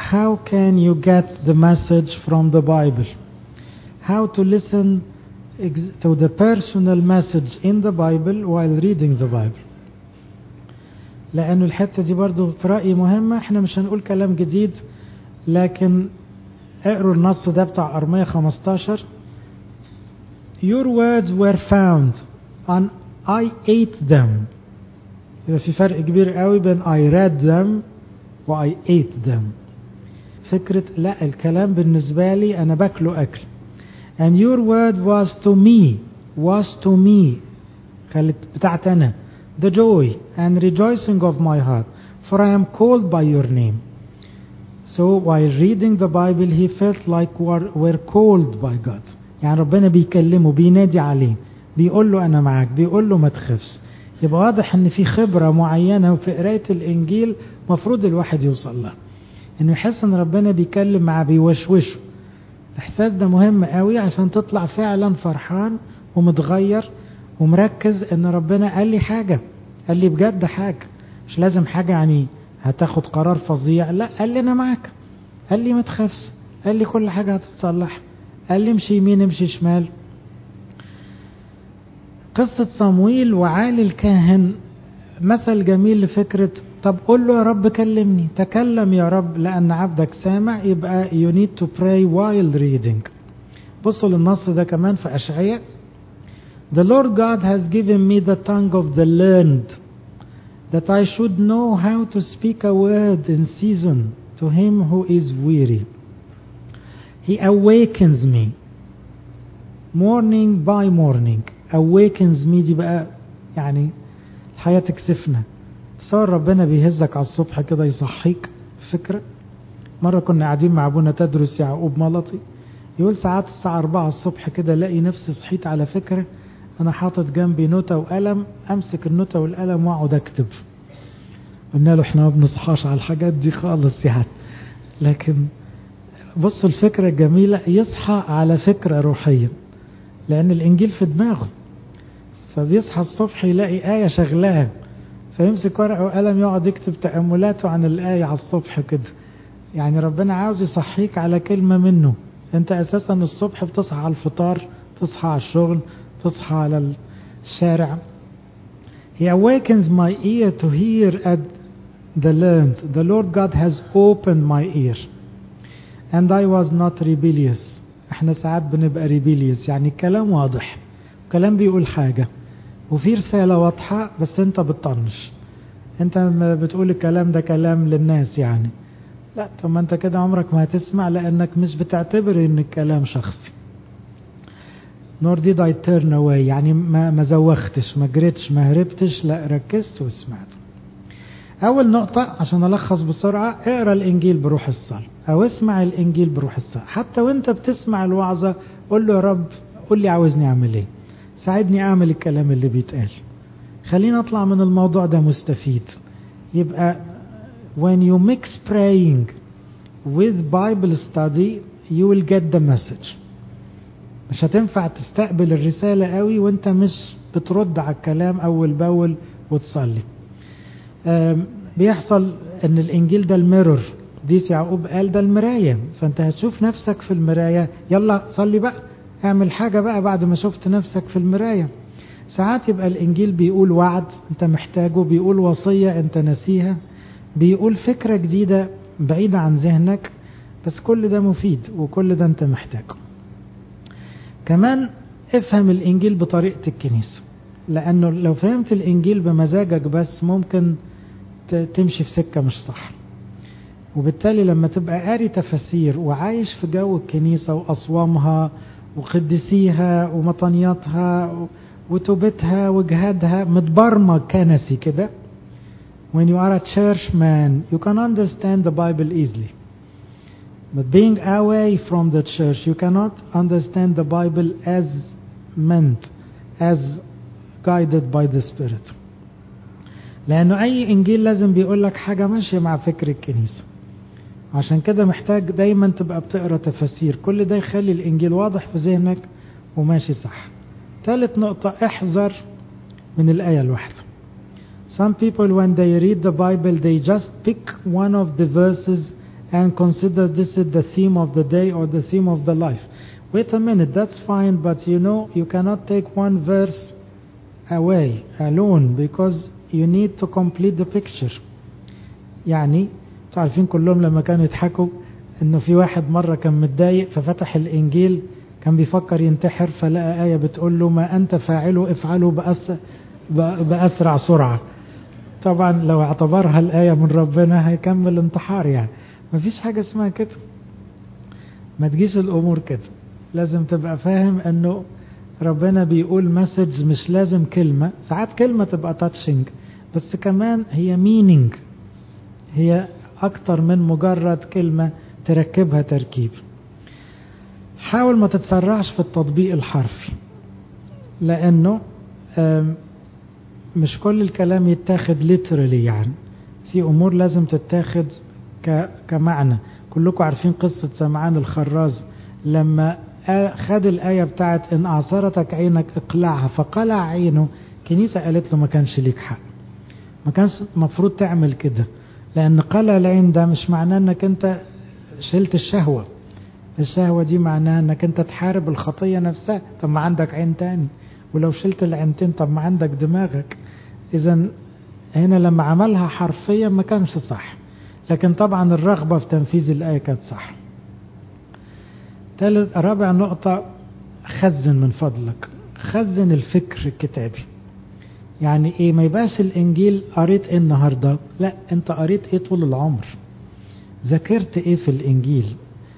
how can you get the message from the Bible? How to listen ex- to the personal message in the Bible while reading the Bible. لأنه الحتة دي برضو في رأيي مهمة احنا مش هنقول كلام جديد لكن اقروا النص ده بتاع أرمية 15 Your words were found and I ate them يبقى في فرق كبير قوي بين I read them و I ate them فكرة لا الكلام بالنسبة لي أنا باكله أكل and your word was to me was to me خلت بتاعت أنا the joy and rejoicing of my heart for I am called by your name so while reading the Bible he felt like we're, we're called by God يعني ربنا بيكلمه بينادي عليه بيقول له أنا معاك بيقول له ما تخافش يبقى واضح ان في خبرة معينة في قراية الانجيل مفروض الواحد يوصل لها انه يحس ان ربنا بيكلم معاه بيوشوشه الاحساس ده مهم قوي عشان تطلع فعلا فرحان ومتغير ومركز ان ربنا قال لي حاجة قال لي بجد حاجة مش لازم حاجة يعني هتاخد قرار فظيع لا قال لي انا معاك قال لي ما تخافش قال لي كل حاجة هتتصلح قال لي امشي يمين امشي شمال قصة صمويل وعالي الكاهن مثل جميل لفكرة طب قول له يا رب كلمني تكلم يا رب لأن عبدك سامع يبقى you need to pray while reading بصوا للنص ده كمان في أشعية The Lord God has given me the tongue of the learned that I should know how to speak a word in season to him who is weary. He awakens me morning by morning awakens me دي بقى يعني الحياة تكسفنا تصور ربنا بيهزك على الصبح كده يصحيك فكرة مرة كنا قاعدين مع ابونا تدرس يعقوب ملطي يقول ساعات الساعة 4 الصبح كده الاقي نفسي صحيت على فكرة انا حاطط جنبي نوتة وقلم امسك النوتة والقلم واقعد اكتب قلنا له احنا ما بنصحاش على الحاجات دي خالص يعني لكن بص الفكرة الجميلة يصحى على فكرة روحية لأن الإنجيل في دماغه فبيصحى الصبح يلاقي آية شغلاه فيمسك ورقة وقلم يقعد يكتب تأملاته عن الآية على الصبح كده يعني ربنا عاوز يصحيك على كلمة منه أنت أساسا الصبح بتصحى على الفطار تصحى على الشغل تصحى على الشارع He awakens my ear to hear at the learned. The Lord God has opened my ear. And I was not rebellious. احنا ساعات بنبقى rebellious يعني الكلام واضح الكلام بيقول حاجة وفي رسالة واضحة بس انت بتطنش انت بتقول الكلام ده كلام للناس يعني لا طب ما انت كده عمرك ما هتسمع لانك مش بتعتبر ان الكلام شخصي nor did I turn away يعني ما ما زوختش ما جريتش ما هربتش لا ركزت وسمعت أول نقطة عشان ألخص بسرعة اقرأ الإنجيل بروح الصلاة أو اسمع الإنجيل بروح الصلاة حتى وأنت بتسمع الوعظة قول له يا رب قول لي عاوزني أعمل إيه ساعدني أعمل الكلام اللي بيتقال خليني أطلع من الموضوع ده مستفيد يبقى when you mix praying with Bible study you will get the message مش هتنفع تستقبل الرسالة قوي وانت مش بترد على الكلام أول بأول وتصلي بيحصل ان الانجيل ده الميرور ديس يعقوب قال ده المرايه فانت هتشوف نفسك في المرايه يلا صلي بقى اعمل حاجه بقى بعد ما شفت نفسك في المرايه ساعات يبقى الانجيل بيقول وعد انت محتاجه بيقول وصيه انت ناسيها بيقول فكره جديده بعيده عن ذهنك بس كل ده مفيد وكل ده انت محتاجه كمان افهم الانجيل بطريقه الكنيسه لانه لو فهمت الانجيل بمزاجك بس ممكن تمشي في سكة مش صح وبالتالي لما تبقى قاري تفاسير وعايش في جو الكنيسة وأصوامها وقدسيها ومطنياتها وتوبتها وجهادها متبرمج كنسي كده when you are a church man you can understand the Bible easily but being away from the church you cannot understand the Bible as meant as guided by the Spirit لأنه أي إنجيل لازم بيقول لك حاجة ماشية مع فكر الكنيسة عشان كده محتاج دايما تبقى بتقرا تفاسير كل ده يخلي الإنجيل واضح في ذهنك وماشي صح ثالث نقطة احذر من الآية الواحدة Some people when they read the Bible they just pick one of the verses and consider this is the theme of the day or the theme of the life. Wait a minute, that's fine, but you know, you cannot take one verse away alone because you need to complete the picture. يعني تعرفين كلهم لما كانوا يضحكوا انه في واحد مرة كان متضايق ففتح الانجيل كان بيفكر ينتحر فلقى آية بتقول له ما أنت فاعله افعله بأس بأسرع سرعة طبعا لو اعتبرها الآية من ربنا هيكمل انتحار يعني مفيش حاجة اسمها كده ما تجيش الأمور كده لازم تبقى فاهم أنه ربنا بيقول مسج مش لازم كلمة ساعات كلمة تبقى تاتشنج بس كمان هي مينينج هي أكتر من مجرد كلمة تركبها تركيب حاول ما تتسرعش في التطبيق الحرفي لأنه مش كل الكلام يتاخد literally يعني في أمور لازم تتاخد كمعنى كلكم عارفين قصة سمعان الخراز لما خد الآية بتاعت إن أعصرتك عينك اقلعها فقلع عينه كنيسة قالت له ما كانش ليك حق ما كانش مفروض تعمل كده لأن قلع العين ده مش معناه إنك أنت شلت الشهوة الشهوة دي معناها إنك أنت تحارب الخطية نفسها طب ما عندك عين تاني ولو شلت العينتين طب ما عندك دماغك إذا هنا لما عملها حرفيا ما كانش صح لكن طبعا الرغبة في تنفيذ الآية كانت صح ثالث رابع نقطة خزن من فضلك خزن الفكر الكتابي يعني ايه ما يبقاش الانجيل قريت ايه النهاردة لا انت قريت ايه طول العمر ذاكرت ايه في الانجيل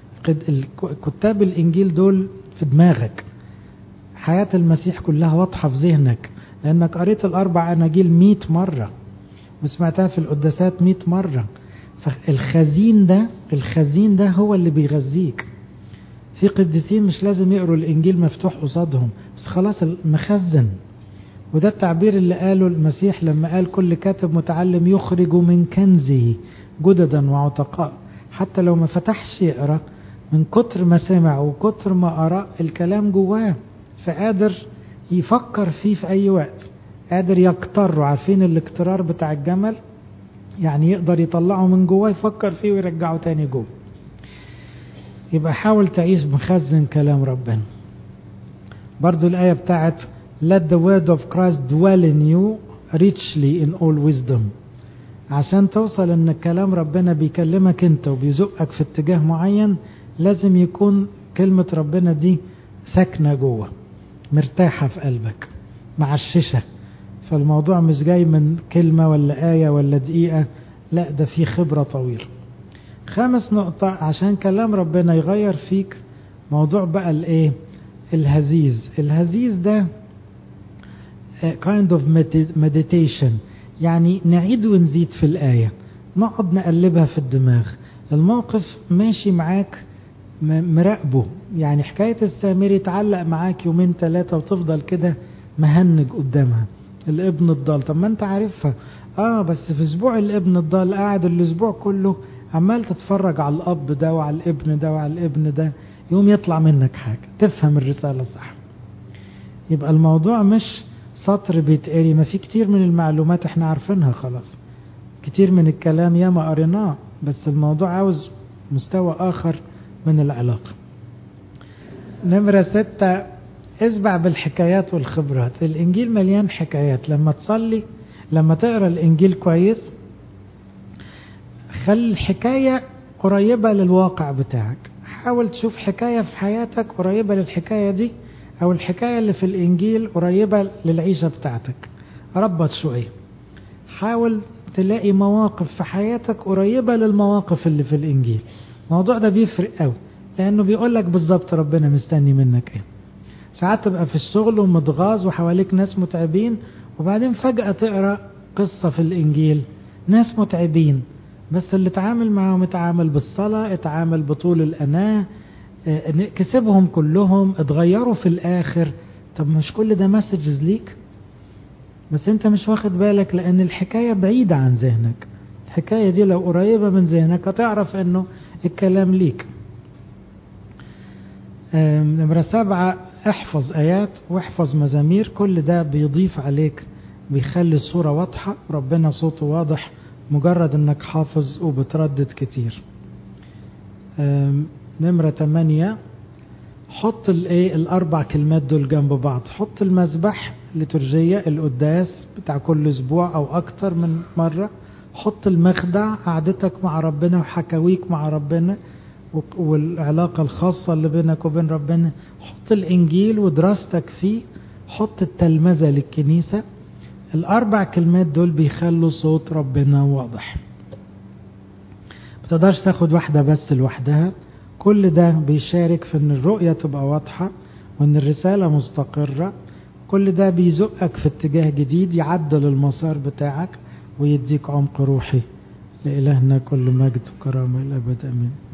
كتاب الانجيل دول في دماغك حياة المسيح كلها واضحة في ذهنك لانك قريت الاربع اناجيل مئة مرة وسمعتها في القداسات مئة مرة فالخزين ده الخزين ده هو اللي بيغذيك في قديسين مش لازم يقروا الانجيل مفتوح قصادهم بس خلاص مخزن وده التعبير اللي قاله المسيح لما قال كل كاتب متعلم يخرج من كنزه جددا وعتقاء حتى لو ما فتحش يقرا من كتر ما سمع وكتر ما قرا الكلام جواه فقادر يفكر فيه في اي وقت قادر يقتر عارفين الاقترار بتاع الجمل يعني يقدر يطلعه من جواه يفكر فيه ويرجعه تاني جوه يبقى حاول تعيش مخزن كلام ربنا برضو الآية بتاعت let the word of Christ dwell in you richly in all wisdom عشان توصل ان كلام ربنا بيكلمك انت وبيزقك في اتجاه معين لازم يكون كلمة ربنا دي ساكنة جوه مرتاحة في قلبك معششة فالموضوع مش جاي من كلمة ولا آية ولا دقيقة لا ده في خبرة طويلة خامس نقطة عشان كلام ربنا يغير فيك موضوع بقى الايه الهزيز الهزيز ده kind of meditation يعني نعيد ونزيد في الآية نقعد نقلبها في الدماغ الموقف ماشي معاك مراقبه يعني حكاية السامري تعلق معاك يومين ثلاثة وتفضل كده مهنج قدامها الابن الضال طب ما انت عارفها اه بس في اسبوع الابن الضال قاعد الاسبوع كله عمال تتفرج على الاب ده وعلى الابن ده وعلى الابن ده يوم يطلع منك حاجة تفهم الرسالة صح يبقى الموضوع مش سطر بيتقري ما في كتير من المعلومات احنا عارفينها خلاص كتير من الكلام ياما قريناه بس الموضوع عاوز مستوى آخر من العلاقة نمرة ستة اسبع بالحكايات والخبرات الإنجيل مليان حكايات لما تصلي لما تقرأ الإنجيل كويس خلي الحكاية قريبة للواقع بتاعك حاول تشوف حكاية في حياتك قريبة للحكاية دي أو الحكاية اللي في الإنجيل قريبة للعيشة بتاعتك ربط شوية حاول تلاقي مواقف في حياتك قريبة للمواقف اللي في الإنجيل الموضوع ده بيفرق قوي لأنه بيقول لك بالظبط ربنا مستني منك إيه ساعات تبقى في الشغل ومتغاظ وحواليك ناس متعبين وبعدين فجأة تقرأ قصة في الإنجيل ناس متعبين بس اللي اتعامل معاهم اتعامل بالصلاة اتعامل بطول الأناة كسبهم كلهم اتغيروا في الآخر طب مش كل ده مسجز ليك بس انت مش واخد بالك لأن الحكاية بعيدة عن ذهنك الحكاية دي لو قريبة من ذهنك هتعرف انه الكلام ليك نمرة سبعة احفظ آيات واحفظ مزامير كل ده بيضيف عليك بيخلي الصورة واضحة ربنا صوته واضح مجرد انك حافظ وبتردد كتير نمرة 8 حط الايه الاربع كلمات دول جنب بعض حط المذبح لترجية القداس بتاع كل اسبوع او اكتر من مرة حط المخدع قعدتك مع ربنا وحكاويك مع ربنا والعلاقة الخاصة اللي بينك وبين ربنا حط الانجيل ودراستك فيه حط التلمذة للكنيسة الاربع كلمات دول بيخلوا صوت ربنا واضح تقدرش تاخد واحدة بس لوحدها كل ده بيشارك في ان الرؤية تبقى واضحة وان الرسالة مستقرة كل ده بيزقك في اتجاه جديد يعدل المسار بتاعك ويديك عمق روحي لإلهنا كل مجد وكرامة الأبد أمين